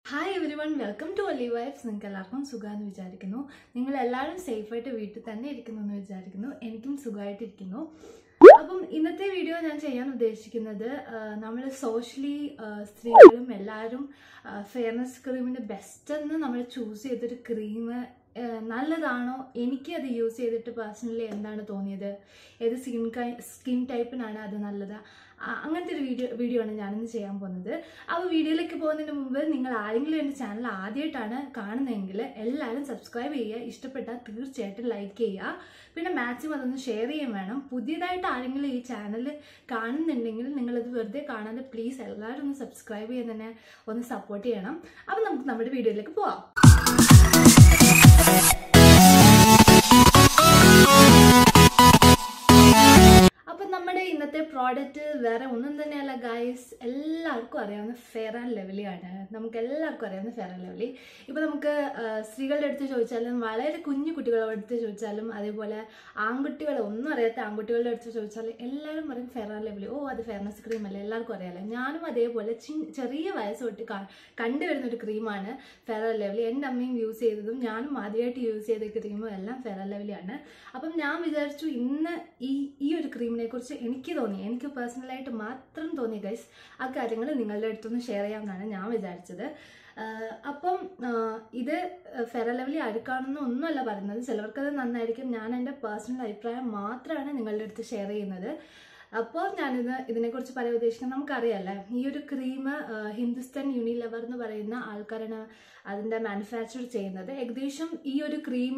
hi everyone welcome to ഒലി wives നിങ്ങൾക്ക് എല്ലാവർക്കും സുഖമാണെന്ന് വിചാരിക്കുന്നു നിങ്ങൾ എല്ലാവരും സേഫായിട്ട് വീട്ടിൽ തന്നെ ഇരിക്കുന്നു എന്ന് വിചാരിക്കുന്നു എനിക്കും സുഖമായിട്ടിരിക്കുന്നു അപ്പം ഇന്നത്തെ വീഡിയോ ഞാൻ ചെയ്യാൻ ഉദ്ദേശിക്കുന്നത് നമ്മൾ സോഷ്യലി സ്ത്രീകളും എല്ലാവരും ഫെയർനെസ് ക്രീമിൻ്റെ ബെസ്റ്റ് എന്ന് നമ്മൾ ചൂസ് ചെയ്തൊരു ക്രീം നല്ലതാണോ എനിക്ക് അത് യൂസ് ചെയ്തിട്ട് പേഴ്സണലി എന്താണ് തോന്നിയത് ഏത് സ്കിൻ സ്കിൻ ടൈപ്പിനാണ് അത് നല്ലത് ആ, അങ്ങനത്തെ ഒരു വീഡിയോ വീഡിയോ ആണ് ഞാനിന്ന് ചെയ്യാൻ പോകുന്നത് അപ്പോൾ വീഡിയോയിലേക്ക് പോകുന്നതിന് മുമ്പ് നിങ്ങൾ ആരെങ്കിലും എൻ്റെ ചാനൽ ആദ്യമായിട്ടാണ് കാണുന്നതെങ്കിൽ എല്ലാവരും സബ്സ്ക്രൈബ് ചെയ്യുക ഇഷ്ടപ്പെട്ടാൽ തീർച്ചയായിട്ടും ലൈക്ക് ചെയ്യുക പിന്നെ മാക്സിമം അതൊന്ന് ഷെയർ ചെയ്യാൻ വേണം പുതിയതായിട്ട് ആരെങ്കിലും ഈ ചാനൽ കാണുന്നുണ്ടെങ്കിൽ നിങ്ങളത് വെറുതെ കാണാതെ പ്ലീസ് എല്ലാവരും ഒന്ന് സബ്സ്ക്രൈബ് ചെയ്യാൻ തന്നെ ഒന്ന് സപ്പോർട്ട് ചെയ്യണം അപ്പോൾ നമുക്ക് നമ്മുടെ വീഡിയോയിലേക്ക് പോവാം അപ്പം നമ്മുടെ ഇന്നത്തെ പ്രോഡക്റ്റ് വേറെ ഒന്നും തന്നെയല്ല ഗൈസ് എല്ലാവർക്കും അറിയാവുന്ന ഫെയർ ആൻഡ് ലെവലിയാണ് നമുക്ക് എല്ലാവർക്കും അറിയാവുന്ന ഫെയർ ആൻഡ് ലെവലി ഇപ്പം നമുക്ക് ആ, സ്ത്രീകളുടെ അടുത്ത് ചോദിച്ചാലും വളരെ കുഞ്ഞു കുട്ടികളുടെ അടുത്ത് ചോദിച്ചാലും അതേപോലെ ആൺകുട്ടികൾ ഒന്നും അറിയാത്ത ആൺകുട്ടികളുടെ അടുത്ത് ചോദിച്ചാലും എല്ലാവരും പറയും ഫെയർ ആൻഡ് ലെവലി ഓ അത് ഫെയർനെസ് ക്രീം അല്ലേ എല്ലാവർക്കും അറിയാലോ ഞാനും അതേപോലെ ചി- ചെറിയ വയസ്സ് തൊട്ട് കാ- കണ്ടുവരുന്ന ഒരു ക്രീമാണ് ഫെയർ ആൻഡ് ലെവലി എൻ്റെ അമ്മയും യൂസ് ചെയ്തതും ഞാനും ആദ്യമായിട്ട് യൂസ് ചെയ്ത ക്രീമും എല്ലാം ഫെയർ ആൻഡ് ലെവലിയാണ് അപ്പം ഞാൻ വിചാരിച്ചു ഇന്ന് ഈ ഈ ഒരു ക്രീമിനെ കുറിച്ച് എനിക്ക് തോന്നി എനിക്ക് പേഴ്സണലായിട്ട് മാത്രം തോന്നി ഗൈസ് ആ കാര്യങ്ങൾ നിങ്ങളുടെ അടുത്തൊന്ന് ഷെയർ ചെയ്യാമെന്നാണ് ഞാൻ വിചാരിച്ചത് ആഹ് അപ്പം ആഹ് ഇത് ഫെറ ലെവലി അഴുക്കാണെന്ന് ഒന്നുമല്ല പറയുന്നത് ചിലവർക്കത് നന്നായിരിക്കും ഞാൻ എൻ്റെ പേഴ്സണൽ അഭിപ്രായം മാത്രമാണ് നിങ്ങളുടെ അടുത്ത് ഷെയർ ചെയ്യുന്നത് അപ്പോൾ ഞാനിത് ഇതിനെക്കുറിച്ച് പറയാൻ ഉദ്ദേശിക്കുന്നത് നമുക്കറിയാമല്ലേ ഈ ഒരു ക്രീം ഹിന്ദുസ്ഥാൻ യൂണിലെവർ എന്ന് പറയുന്ന ആൾക്കാരാണ് അതിൻ്റെ മാനുഫാക്ചർ ചെയ്യുന്നത് ഏകദേശം ഈ ഒരു ക്രീം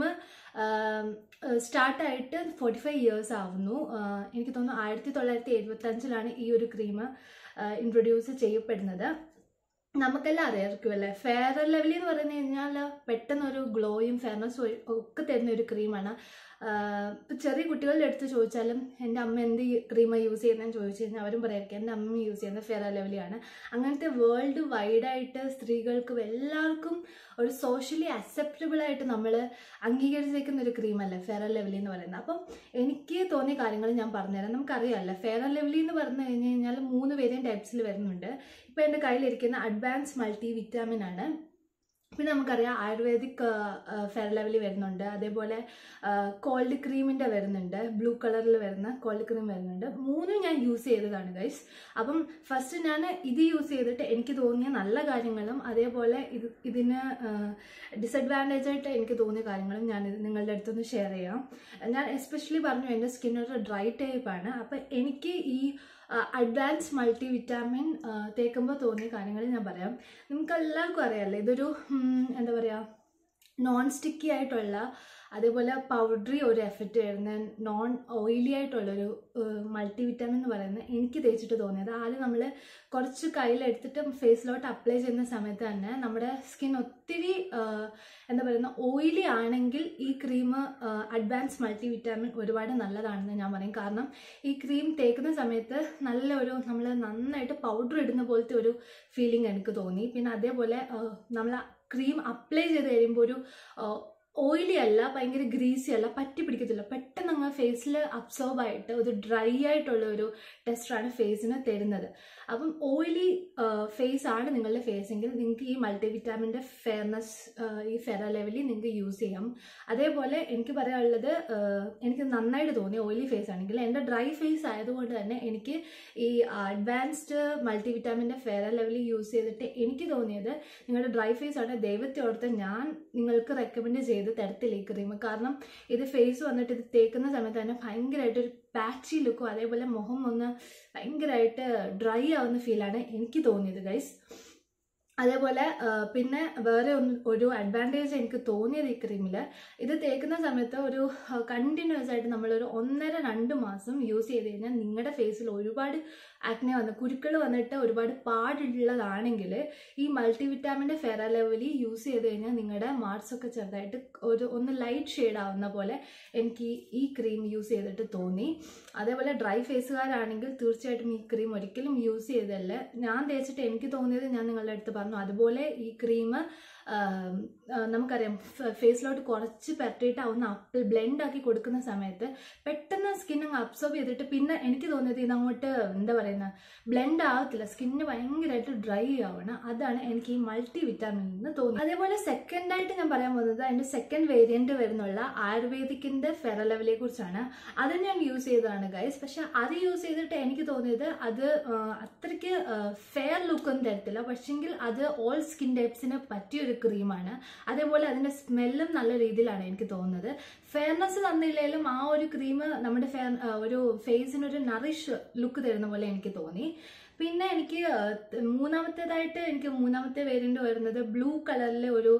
സ്റ്റാർട്ടായിട്ട് ഫോർട്ടി ഫൈവ് ഇയേഴ്സ് ആവുന്നു ആഹ് എനിക്ക് തോന്നുന്നു ആയിരത്തി തൊള്ളായിരത്തി എഴുപത്തി അഞ്ചിലാണ് ഈ ഒരു ക്രീം ഇൻട്രൊഡ്യൂസ് ചെയ്യപ്പെടുന്നത് നമുക്കെല്ലാം അറിയാമായിരിക്കും അല്ലേ ഫെയർ ലെവലി എന്ന് പറഞ്ഞു കഴിഞ്ഞാൽ പെട്ടെന്ന് ഒരു ഗ്ലോയും ഫെയർനെസ്സും ഒക്കെ തരുന്ന ഒരു ക്രീമാണ് ഇപ്പം ചെറിയ കുട്ടികളുടെ അടുത്ത് ചോദിച്ചാലും എൻ്റെ അമ്മ എന്ത് ക്രീമാണ് യൂസ് ചെയ്യുന്നതെന്ന് ചോദിച്ചു കഴിഞ്ഞാൽ അവരും പറയായിരിക്കും എൻ്റെ അമ്മ യൂസ് ചെയ്യുന്നത് ഫെയർ ലെവലിയാണ് അങ്ങനത്തെ വേൾഡ് വൈഡായിട്ട് സ്ത്രീകൾക്കും എല്ലാവർക്കും ഒരു സോഷ്യലി അക്സെപ്റ്റബിൾ ആയിട്ട് നമ്മൾ അംഗീകരിച്ചേക്കുന്ന ഒരു ക്രീമല്ലേ ഫെയർ ലെവലി എന്ന് പറയുന്നത് അപ്പം എനിക്ക് തോന്നിയ കാര്യങ്ങൾ ഞാൻ പറഞ്ഞുതരാം നമുക്കറിയാമല്ലോ ഫെയർ ലെവലി എന്ന് പറഞ്ഞു കഴിഞ്ഞ് കഴിഞ്ഞാൽ മൂന്ന് വേരിയൻ ടൈപ്സിൽ വരുന്നുണ്ട് ഇപ്പോൾ എൻ്റെ കയ്യിലിരിക്കുന്ന അഡ്വാൻസ് മൾട്ടി വിറ്റാമിൻ ആണ് പിന്നെ നമുക്കറിയാം ആയുർവേദിക് ഫെയർ ലെവലി വരുന്നുണ്ട് അതേപോലെ കോൾഡ് ക്രീമിൻ്റെ വരുന്നുണ്ട് ബ്ലൂ കളറിൽ വരുന്ന കോൾഡ് ക്രീം വരുന്നുണ്ട് മൂന്നും ഞാൻ യൂസ് ചെയ്തതാണ് ഗൈസ് അപ്പം ഫസ്റ്റ് ഞാൻ ഇത് യൂസ് ചെയ്തിട്ട് എനിക്ക് തോന്നിയ നല്ല കാര്യങ്ങളും അതേപോലെ ഇത് ഇതിന് ഡിസഡ്വാൻറ്റേജ് ആയിട്ട് എനിക്ക് തോന്നിയ കാര്യങ്ങളും ഞാൻ ഇത് നിങ്ങളുടെ അടുത്തൊന്ന് ഷെയർ ചെയ്യാം ഞാൻ എസ്പെഷ്യലി പറഞ്ഞു എൻ്റെ സ്കിൻ ഒരു ഡ്രൈ ടൈപ്പാണ് അപ്പം എനിക്ക് ഈ അഡ്വാൻസ് മൾട്ടി വിറ്റാമിൻ തേക്കുമ്പോൾ തോന്നിയ കാര്യങ്ങൾ ഞാൻ പറയാം നിങ്ങൾക്ക് എല്ലാവർക്കും അറിയാമല്ലോ ഇതൊരു ഉം, എന്താ പറയുക നോൺ സ്റ്റിക്കി ആയിട്ടുള്ള അതേപോലെ പൗഡറി ഒരു എഫക്റ്റ് വരുന്ന നോൺ ഓയിലി ആയിട്ടുള്ളൊരു മൾട്ടി വിറ്റാമിൻ എന്ന് പറയുന്നത് എനിക്ക് തേച്ചിട്ട് തോന്നിയത് ആദ്യം നമ്മൾ കുറച്ച് കയ്യിലെടുത്തിട്ട് ഫേസിലോട്ട് അപ്ലൈ ചെയ്യുന്ന സമയത്ത് തന്നെ നമ്മുടെ സ്കിൻ ഒത്തിരി ആ, എന്താ പറയുന്ന ഓയിലി ആണെങ്കിൽ ഈ ക്രീം അഡ്വാൻസ് മൾട്ടി വിറ്റാമിൻ ഒരുപാട് നല്ലതാണെന്ന് ഞാൻ പറയും കാരണം ഈ ക്രീം തേക്കുന്ന സമയത്ത് നല്ല ഒരു നമ്മൾ നന്നായിട്ട് പൗഡർ ഇടുന്ന പോലത്തെ ഒരു ഫീലിംഗ് എനിക്ക് തോന്നി പിന്നെ അതേപോലെ നമ്മൾ ക്രീം അപ്ലൈ ചെയ്ത് കഴിയുമ്പോൾ ഒരു ഓയിലി അല്ല ഭയങ്കര ഗ്രീസി അല്ല പറ്റി പിടിക്കത്തില്ല പെട്ടെന്ന് അങ്ങ് ഫേസിൽ അബ്സോർബ് ആയിട്ട് ഒരു ഡ്രൈ ആയിട്ടുള്ള ഒരു ടെസ്റ്ററാണ് ഫേസിന് തരുന്നത് അപ്പം ഓയിലി ഫേസ് ആണ് നിങ്ങളുടെ ഫേസ് എങ്കിൽ നിങ്ങൾക്ക് ഈ മൾട്ടി വിറ്റാമിൻ്റെ ഫെയർനെസ് ഈ ഫെറ ലെവലിൽ നിങ്ങൾക്ക് യൂസ് ചെയ്യാം അതേപോലെ എനിക്ക് പറയാനുള്ളത് ആഹ് എനിക്ക് നന്നായിട്ട് തോന്നി ഓയിലി ഫേസ് ആണെങ്കിൽ എൻ്റെ ഡ്രൈ ഫേസ് ആയതുകൊണ്ട് തന്നെ എനിക്ക് ഈ അഡ്വാൻസ്ഡ് മൾട്ടി വിറ്റാമിൻ്റെ ഫെയർ ലെവലിൽ യൂസ് ചെയ്തിട്ട് എനിക്ക് തോന്നിയത് നിങ്ങളുടെ ഡ്രൈ ഫേസ് ആണ് ദൈവത്തെ ഓർത്ത് ഞാൻ നിങ്ങൾക്ക് റെക്കമെൻഡ് ചെയ്ത് തരത്തില്ല ഈ ക്രീം കാരണം ഇത് ഫേസ് വന്നിട്ട് ഇത് തേക്കുന്ന സമയത്ത് തന്നെ ഭയങ്കരമായിട്ട് ഒരു പാച്ചി ലുക്കും അതേപോലെ മുഖം ഒന്ന് ഭയങ്കരമായിട്ട് ഡ്രൈ ആവുന്ന ഫീലാണ് എനിക്ക് തോന്നിയത് ഗൈസ് അതേപോലെ ആ, പിന്നെ വേറെ ഒന്ന് ഒരു അഡ്വാൻറ്റേജ് എനിക്ക് തോന്നിയത് ഈ ക്രീമിൽ ഇത് തേക്കുന്ന സമയത്ത് ഒരു കണ്ടിന്യൂസ് ആയിട്ട് നമ്മളൊരു ഒന്നര രണ്ട് മാസം യൂസ് ചെയ്ത് കഴിഞ്ഞാൽ നിങ്ങളുടെ ഫേസിൽ ഒരുപാട് ആക്നെ വന്ന് കുരുക്കൾ വന്നിട്ട് ഒരുപാട് പാടുള്ളതാണെങ്കിൽ ഈ മൾട്ടി വിറ്റാമിൻ്റെ ഫെറ ലെവലി യൂസ് ചെയ്ത് കഴിഞ്ഞാൽ നിങ്ങളുടെ മാർക്സ് ഒക്കെ ചെറുതായിട്ട് ഒരു ഒന്ന് ലൈറ്റ് ഷെയ്ഡ് ആവുന്ന പോലെ എനിക്ക് ഈ- ഈ ക്രീം യൂസ് ചെയ്തിട്ട് തോന്നി അതേപോലെ ഡ്രൈ ഫേസുകാരാണെങ്കിൽ തീർച്ചയായിട്ടും ഈ ക്രീം ഒരിക്കലും യൂസ് ചെയ്തല്ല ഞാൻ തേച്ചിട്ട് എനിക്ക് തോന്നിയത് ഞാൻ നിങ്ങളുടെ അടുത്ത് പറഞ്ഞു അതുപോലെ ഈ ക്രീം ആം, ആ, നമുക്കറിയാം ഫേസിലോട്ട് കുറച്ച് പെരട്ടിയിട്ട് ഒന്ന് അപ്പിൾ ബ്ലെൻഡ് ആക്കി കൊടുക്കുന്ന സമയത്ത് പെട്ടെന്ന് സ്കിൻ അങ്ങ് അബ്സോർബ് ചെയ്തിട്ട് പിന്നെ എനിക്ക് തോന്നിയത് ഇതങ്ങോട്ട് എന്താ പറയുന്ന ബ്ലെൻഡ് ആവത്തില്ല സ്കിന്ന് ഭയങ്കരമായിട്ട് ഡ്രൈ ആവണം അതാണ് എനിക്ക് ഈ മൾട്ടി വിറ്റാമിൻ എന്ന് തോന്നുന്നത് അതേപോലെ സെക്കൻഡ് ആയിട്ട് ഞാൻ പറയാൻ പോകുന്നത് അതിന്റെ സെക്കൻഡ് വേരിയന്റ് വരുന്നുള്ള ആയുർവേദിക്കിന്റെ ഫെറലവലിയെ കുറിച്ചാണ് അത് ഞാൻ യൂസ് ചെയ്തതാണ് ഗൈസ് പക്ഷെ അത് യൂസ് ചെയ്തിട്ട് എനിക്ക് തോന്നിയത് അത് ആ, അത്രയ്ക്ക് ഫെയർ ലുക്ക് ഒന്നും തരത്തില്ല പക്ഷെങ്കിൽ അത് ഓൾ സ്കിൻ ടൈപ്സിന് പറ്റിയൊരു ക്രീമാണ് അതേപോലെ അതിന്റെ സ്മെല്ലും നല്ല രീതിയിലാണ് എനിക്ക് തോന്നുന്നത് ഫെയർനെസ് തന്നില്ലെങ്കിലും ആ ഒരു ക്രീം നമ്മുടെ ഫെയർ ഒരു ഫേസിന് ഒരു നറിഷ് ലുക്ക് തരുന്ന പോലെ എനിക്ക് തോന്നി പിന്നെ എനിക്ക് ആ, ത- മൂന്നാമത്തേതായിട്ട് എനിക്ക് മൂന്നാമത്തെ വേരിയന്റ് വരുന്നത് ബ്ലൂ കളറിലെ ഒരു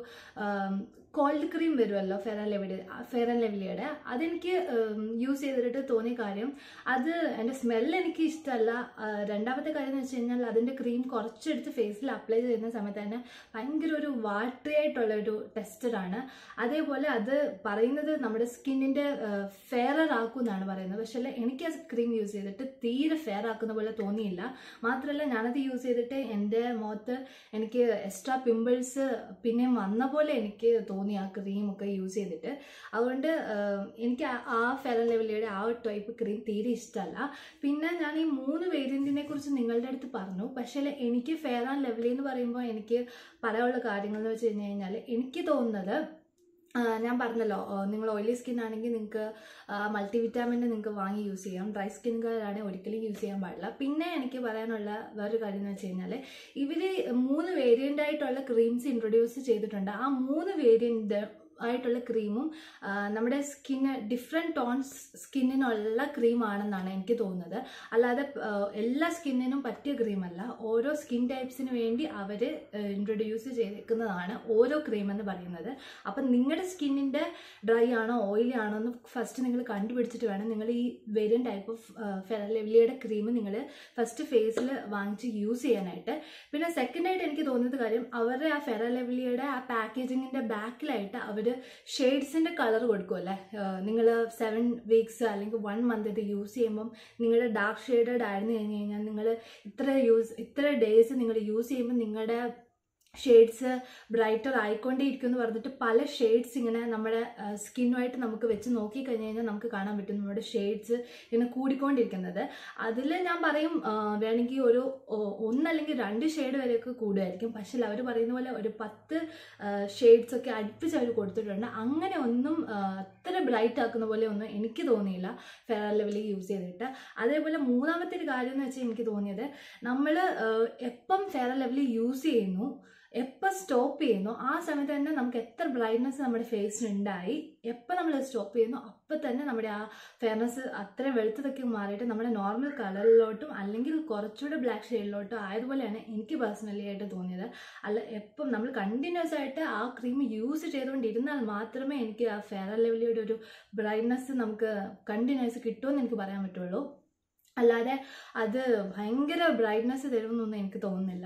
കോൾഡ് ക്രീം വരുമല്ലോ fair and lovely fair and ലെവലിയുടെ അതെനിക്ക് യൂസ് ചെയ്തിട്ട് തോന്നിയ കാര്യം അത് എൻ്റെ സ്മെല്ല് എനിക്ക് ഇഷ്ടമല്ല ആ, രണ്ടാമത്തെ കാര്യം എന്ന് വെച്ച് കഴിഞ്ഞാൽ അതിൻ്റെ ക്രീം കുറച്ചെടുത്ത് ഫേസിൽ അപ്ലൈ ചെയ്യുന്ന സമയത്ത് തന്നെ ഭയങ്കര ഒരു വാട്ടറി ആയിട്ടുള്ള ഒരു ടെസ്റ്ററാണ് അതേപോലെ അത് പറയുന്നത് നമ്മുടെ സ്കിന്നിൻ്റെ ഫെയറർ ആക്കും എന്നാണ് പറയുന്നത് പക്ഷേ എനിക്ക് ആ ക്രീം യൂസ് ചെയ്തിട്ട് തീരെ ഫെയർ ആക്കുന്ന പോലെ തോന്നിയില്ല മാത്രമല്ല ഞാനത് യൂസ് ചെയ്തിട്ട് എൻ്റെ മുഖത്ത് എനിക്ക് എക്സ്ട്രാ പിമ്പിൾസ് പിന്നെയും വന്ന പോലെ എനിക്ക് തോന്നി ആ ക്രീം ഒക്കെ യൂസ് ചെയ്തിട്ട് അതുകൊണ്ട് ആഹ്, എനിക്ക് ആ- ആ ഫെയർ ലെവലിയുടെ ആ ഒരു ടൈപ്പ് ക്രീം തീരെ ഇഷ്ടമല്ല പിന്നെ ഞാൻ ഈ മൂന്ന് വേരിയന്റിനെ കുറിച്ച് നിങ്ങളുടെ അടുത്ത് പറഞ്ഞു പക്ഷേ എനിക്ക് ഫെയർ ആൻഡ് ലെവലി എന്ന് പറയുമ്പോൾ എനിക്ക് പറയാനുള്ള കാര്യങ്ങൾ എന്ന് വെച്ച് കഴിഞ്ഞ് കഴിഞ്ഞാൽ എനിക്ക് തോന്നുന്നത് ആ, ഞാൻ പറഞ്ഞല്ലോ ആ, നിങ്ങൾ ഓയിലി സ്കിൻ ആണെങ്കിൽ നിങ്ങൾക്ക് മൾട്ടി വിറ്റാമിൻ്റെ നിങ്ങൾക്ക് വാങ്ങി യൂസ് ചെയ്യാം ഡ്രൈ സ്കിൻകാരാണെങ്കിൽ ഒരിക്കലും യൂസ് ചെയ്യാൻ പാടില്ല പിന്നെ എനിക്ക് പറയാനുള്ള വേറൊരു കാര്യം എന്ന് വെച്ച് കഴിഞ്ഞാൽ ഇവർ മൂന്ന് വേരിയൻ്റ് ആയിട്ടുള്ള ക്രീംസ് ഇൻട്രൊഡ്യൂസ് ചെയ്തിട്ടുണ്ട് ആ മൂന്ന് വേരിയൻ്റ് ആയിട്ടുള്ള ക്രീമും നമ്മുടെ സ്കിന്ന് ഡിഫറെൻറ്റ് ടോൺസ് സ്കിന്നിനുള്ള ക്രീമാണെന്നാണ് എനിക്ക് തോന്നുന്നത് അല്ലാതെ ആ, എല്ലാ സ്കിന്നിനും പറ്റിയ ക്രീമല്ല ഓരോ സ്കിൻ ടൈപ്സിന് വേണ്ടി അവർ ഇൻട്രൊഡ്യൂസ് ചെയ്തേക്കുന്നതാണ് ഓരോ ക്രീം എന്ന് പറയുന്നത് അപ്പം നിങ്ങളുടെ സ്കിന്നിൻ്റെ ഡ്രൈ ആണോ ഓയിലി ആണോ എന്ന് ഫസ്റ്റ് നിങ്ങൾ കണ്ടുപിടിച്ചിട്ട് വേണം നിങ്ങൾ ഈ വേരിയൻ ടൈപ്പ് ഓഫ് ഫെറലെവലിയുടെ ക്രീം നിങ്ങൾ ഫസ്റ്റ് ഫേസിൽ വാങ്ങിച്ച് യൂസ് ചെയ്യാനായിട്ട് പിന്നെ സെക്കൻഡ് ആയിട്ട് എനിക്ക് തോന്നിയത് കാര്യം അവരുടെ ആ ഫെറലെവലിയുടെ ആ പാക്കേജിങ്ങിൻ്റെ ബാക്കിലായിട്ട് അവർ ഷെയ്ഡ്സിൻ്റെ കളർ കൊടുക്കുമല്ലേ നിങ്ങൾ സെവൻ വീക്സ് അല്ലെങ്കിൽ വൺ മന്ത് ഇത് യൂസ് ചെയ്യുമ്പം നിങ്ങളുടെ ഡാർക്ക് ഷെയ്ഡഡ് ആയിരുന്നു കഴിഞ്ഞ് കഴിഞ്ഞാൽ നിങ്ങൾ ഇത്ര യൂസ് ഇത്ര ഡേയ്സ് നിങ്ങൾ യൂസ് ചെയ്യുമ്പോൾ നിങ്ങളുടെ ഷെയ്ഡ്സ് ബ്രൈറ്റർ ആയിക്കൊണ്ടേയിരിക്കും എന്ന് പറഞ്ഞിട്ട് പല ഷെയ്ഡ്സ് ഇങ്ങനെ നമ്മുടെ സ്കിന്നുമായിട്ട് നമുക്ക് വെച്ച് നോക്കി കഴിഞ്ഞ് കഴിഞ്ഞാൽ നമുക്ക് കാണാൻ പറ്റും നമ്മുടെ ഷെയ്ഡ്സ് ഇങ്ങനെ കൂടിക്കൊണ്ടിരിക്കുന്നത് അതിൽ ഞാൻ പറയും ആ, വേണമെങ്കിൽ ഒരു ഒ- ഒന്നല്ലെങ്കിൽ രണ്ട് ഷെയ്ഡ് വരെയൊക്കെ കൂടുമായിരിക്കും പക്ഷേ അവർ പറയുന്ന പോലെ ഒരു പത്ത് ഷെയ്ഡ്സ് ഒക്കെ അടുപ്പിച്ച് അവർ കൊടുത്തിട്ടുണ്ട് അങ്ങനെ ഒന്നും ആ, അത്ര ബ്രൈറ്റ് ആക്കുന്ന പോലെ ഒന്നും എനിക്ക് തോന്നിയില്ല ഫെയർ ലെവലിൽ യൂസ് ചെയ്തിട്ട് അതേപോലെ മൂന്നാമത്തെ ഒരു കാര്യം എന്ന് വെച്ചാൽ എനിക്ക് തോന്നിയത് നമ്മൾ എപ്പം ഫെയർ ലെവലിൽ യൂസ് ചെയ്യുന്നു എപ്പോൾ സ്റ്റോപ്പ് ചെയ്യുന്നു ആ സമയത്ത് തന്നെ നമുക്ക് എത്ര ബ്രൈറ്റ്നസ് നമ്മുടെ ഫേസിന് ഉണ്ടായി എപ്പോൾ നമ്മൾ സ്റ്റോപ്പ് ചെയ്യുന്നു അപ്പം തന്നെ നമ്മുടെ ആ ഫെയർനെസ് അത്ര വെളുത്തതൊക്കെ മാറിയിട്ട് നമ്മുടെ നോർമൽ കളറിലോട്ടും അല്ലെങ്കിൽ കുറച്ചുകൂടെ ബ്ലാക്ക് ഷെയ്ഡിലോട്ടും ആയതുപോലെയാണ് എനിക്ക് പേഴ്സണലി ആയിട്ട് തോന്നിയത് അല്ല എപ്പം നമ്മൾ കണ്ടിന്യൂസ് ആയിട്ട് ആ ക്രീം യൂസ് ചെയ്തുകൊണ്ടിരുന്നാൽ മാത്രമേ എനിക്ക് ആ ഫെയർ ലെവലിയുടെ ഒരു ബ്രൈറ്റ്നസ് നമുക്ക് കണ്ടിന്യൂസ് കിട്ടുമെന്ന് എനിക്ക് പറയാൻ പറ്റുള്ളൂ അല്ലാതെ അത് ഭയങ്കര ബ്രൈറ്റ്നസ് തരുമെന്നൊന്നും എനിക്ക് തോന്നുന്നില്ല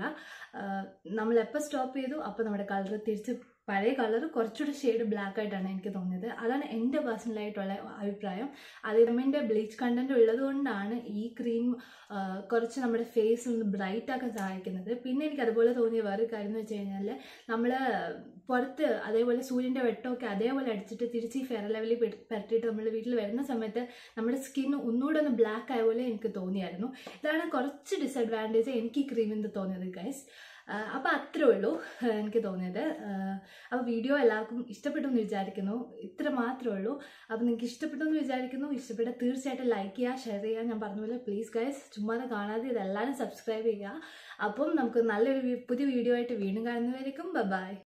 നമ്മൾ എപ്പോൾ സ്റ്റോപ്പ് ചെയ്തു അപ്പോൾ നമ്മുടെ കളർ തിരിച്ച് പഴയ കളർ കുറച്ചുകൂടി ഷെയ്ഡ് ബ്ലാക്ക് ആയിട്ടാണ് എനിക്ക് തോന്നിയത് അതാണ് എൻ്റെ പേഴ്സണലായിട്ടുള്ള അഭിപ്രായം അതിൻ്റെ ബ്ലീച്ച് കണ്ടന്റ് ഉള്ളത് കൊണ്ടാണ് ഈ ക്രീം കുറച്ച് നമ്മുടെ ഫേസ് ഒന്ന് ബ്രൈറ്റ് ആക്കാൻ സഹായിക്കുന്നത് പിന്നെ എനിക്ക് അതുപോലെ തോന്നിയ വേറൊരു കാര്യം എന്ന് വെച്ച് കഴിഞ്ഞാൽ നമ്മൾ പുറത്ത് അതേപോലെ സൂര്യൻ്റെ വെട്ടമൊക്കെ അതേപോലെ അടിച്ചിട്ട് തിരിച്ച് ഈ ഫെയർ ലെവലിൽ പരട്ടിയിട്ട് നമ്മൾ വീട്ടിൽ വരുന്ന സമയത്ത് നമ്മുടെ സ്കിൻ ഒന്നുകൂടെ ഒന്ന് ബ്ലാക്ക് ആയ പോലെ എനിക്ക് തോന്നിയായിരുന്നു ഇതാണ് കുറച്ച് ഡിസഡ്വാൻറ്റേജ് എനിക്ക് ഈ ക്രീമിൽ തോന്നിയത് ഗൈസ് അപ്പോൾ അത്രേ ഉള്ളൂ ആ, എനിക്ക് തോന്നിയത് അപ്പോൾ വീഡിയോ എല്ലാവർക്കും ഇഷ്ടപ്പെട്ടു എന്ന് വിചാരിക്കുന്നു ഇത്ര മാത്രമേ ഉള്ളൂ അപ്പോൾ നിങ്ങൾക്ക് ഇഷ്ടപ്പെട്ടു എന്ന് വിചാരിക്കുന്നു ഇഷ്ടപ്പെട്ട തീർച്ചയായിട്ടും ലൈക്ക് ചെയ്യുക ഷെയർ ചെയ്യുക ഞാൻ പറഞ്ഞ പോലെ പ്ലീസ് ഗൈസ് ചുമ്മാതെ കാണാതെ ഇതെല്ലാവരും സബ്സ്ക്രൈബ് ചെയ്യുക അപ്പം നമുക്ക് നല്ലൊരു വി- പുതിയ വീഡിയോ ആയിട്ട് വീണ്ടും കാണുന്നവരേക്കും ബൈ